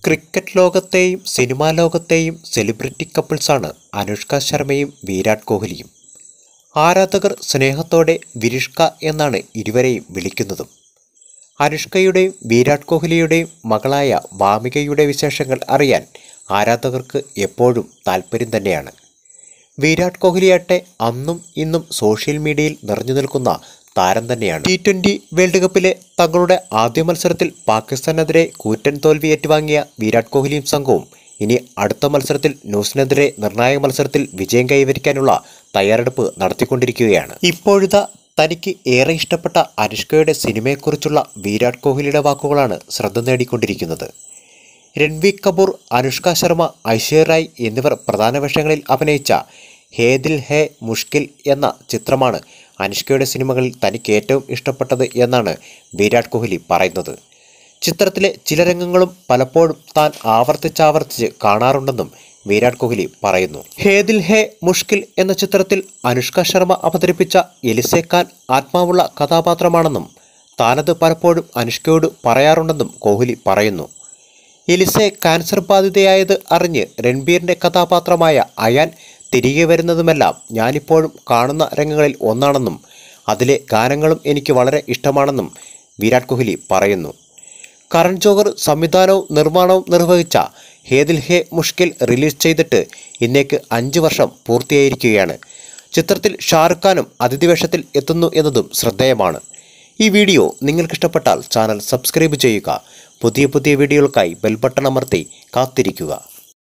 cricket ലോകത്തെയും cinema ലോകത്തെയും celebrity കപ്പിൾസാണ് Anushka ശർമ്മയും വിരാട് കോഹ്ലിയും ആരാധകർ സ്നേഹത്തോടെ വിരിഷ്ക എന്നാണ് ഇരുവരെയും വിളിക്കുന്നതും അനുഷ്കയുടെയും വിരാട് കോഹ്ലിയുടെയും മകളായ വാമികയുടെ വിശേഷങ്ങൾ അറിയാൻ ആരാധകർക്ക് എപ്പോഴും താല്പര്യം തന്നെയാണ് വിരാട് കോഹ്ലിയാട്ടെ അന്നും ഇന്നും സോഷ്യൽ മീഡിയയിൽ നിറഞ്ഞു നിൽക്കുന്ന താരം തന്നെയാണ് ടി ട്വൻ്റി വേൾഡ് കപ്പിലെ തങ്ങളുടെ ആദ്യ മത്സരത്തിൽ പാകിസ്ഥാനെതിരെ കൂറ്റൻ തോൽവി ഏറ്റുവാങ്ങിയ വിരാട് കോഹ്ലിയും സംഘവും ഇനി അടുത്ത മത്സരത്തിൽ ന്യൂസിനെതിരെ നിർണായക മത്സരത്തിൽ വിജയം കൈവരിക്കാനുള്ള തയ്യാറെടുപ്പ് നടത്തിക്കൊണ്ടിരിക്കുകയാണ് ഇപ്പോഴിതാ തനിക്ക് ഏറെ ഇഷ്ടപ്പെട്ട അനുഷ്കയുടെ സിനിമയെക്കുറിച്ചുള്ള വിരാട് കോഹ്ലിയുടെ വാക്കുകളാണ് ശ്രദ്ധ നേടിക്കൊണ്ടിരിക്കുന്നത് രൺവീർ കപൂർ അനുഷ്ക ശർമ്മ ഐശ്വര്യ റായ് എന്നിവർ പ്രധാന വേഷങ്ങളിൽ അഭിനയിച്ച ഹേ ദിൽ ഹേ മുഷ്കിൽ എന്ന ചിത്രമാണ് അനുഷ്കയുടെ സിനിമകളിൽ തനിക്ക് ഏറ്റവും ഇഷ്ടപ്പെട്ടത് എന്നാണ് വിരാട് കോഹ്ലി പറയുന്നത് ചിത്രത്തിലെ ചില രംഗങ്ങളും പലപ്പോഴും താൻ ആവർത്തിച്ചാവർത്തിച്ച് കാണാറുണ്ടെന്നും വിരാട് കോഹ്ലി പറയുന്നു ഹേ ദിൽ ഹേ മുഷ്കിൽ എന്ന ചിത്രത്തിൽ അനുഷ്ക ശർമ്മ അവതരിപ്പിച്ച എലിസെ ഖാൻ ആത്മാവുള്ള കഥാപാത്രമാണെന്നും താനത് പലപ്പോഴും അനുഷ്കയോട് പറയാറുണ്ടെന്നും കോഹ്ലി പറയുന്നു എലിസെ കാൻസർ ബാധിതയായത് അറിഞ്ഞ് രൺബീറിൻ്റെ കഥാപാത്രമായ അയാൻ തിരികെ വരുന്നതുമെല്ലാം ഞാനിപ്പോഴും കാണുന്ന രംഗങ്ങളിൽ ഒന്നാണെന്നും അതിലെ ഗാനങ്ങളും എനിക്ക് വളരെ ഇഷ്ടമാണെന്നും വിരാട് കോഹ്ലി പറയുന്നു കരൺ ജോഹർ സംവിധാനവും നിർമ്മാണവും നിർവഹിച്ച ഹേദിൽ ഹേ മുഷ്കിൽ റിലീസ് ചെയ്തിട്ട് ഇന്നേക്ക് അഞ്ച് വർഷം പൂർത്തിയായിരിക്കുകയാണ് ചിത്രത്തിൽ ഷാറുഖ് ഖാനും അതിഥി വേഷത്തിൽ എത്തുന്നു എന്നതും ശ്രദ്ധേയമാണ് ഈ വീഡിയോ നിങ്ങൾക്കിഷ്ടപ്പെട്ടാൽ ചാനൽ സബ്സ്ക്രൈബ് ചെയ്യുക പുതിയ പുതിയ വീഡിയോകൾക്കായി ബെൽ ബട്ടൺ അമർത്തി കാത്തിരിക്കുക